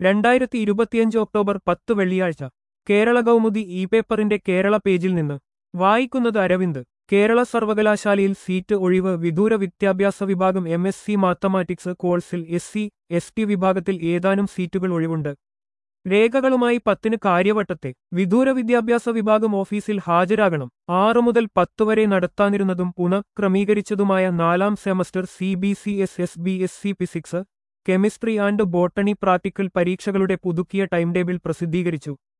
രണ്ടായിരത്തി ഇരുപത്തിയഞ്ച് ഒക്ടോബർ പത്ത് വെള്ളിയാഴ്ച കേരള കൗമുദി ഇ പേപ്പറിന്റെ കേരള പേജിൽ നിന്ന് വായിക്കുന്നത് അരവിന്ദ് കേരള സർവകലാശാലയിൽ സീറ്റ് ഒഴിവ് വിദൂര വിദ്യാഭ്യാസ വിഭാഗം എം എസ് സി മാത്തമാറ്റിക്സ് കോഴ്സിൽ എസ് സി എസ് ടി വിഭാഗത്തിൽ ഏതാനും സീറ്റുകൾ ഒഴിവുണ്ട് രേഖകളുമായി പത്തിന് കാര്യവട്ടത്തെ വിദൂര വിദ്യാഭ്യാസ വിഭാഗം ഓഫീസിൽ ഹാജരാകണം ആറു മുതൽ പത്ത് വരെ നടത്താനിരുന്നതും പുനഃക്രമീകരിച്ചതുമായ നാലാം semester C B C S S B S C physics chemistry and botany practical പരീക്ഷകളുടെ പുതുക്കിയ ടൈം ടേബിൾ പ്രസിദ്ധീകരിച്ചു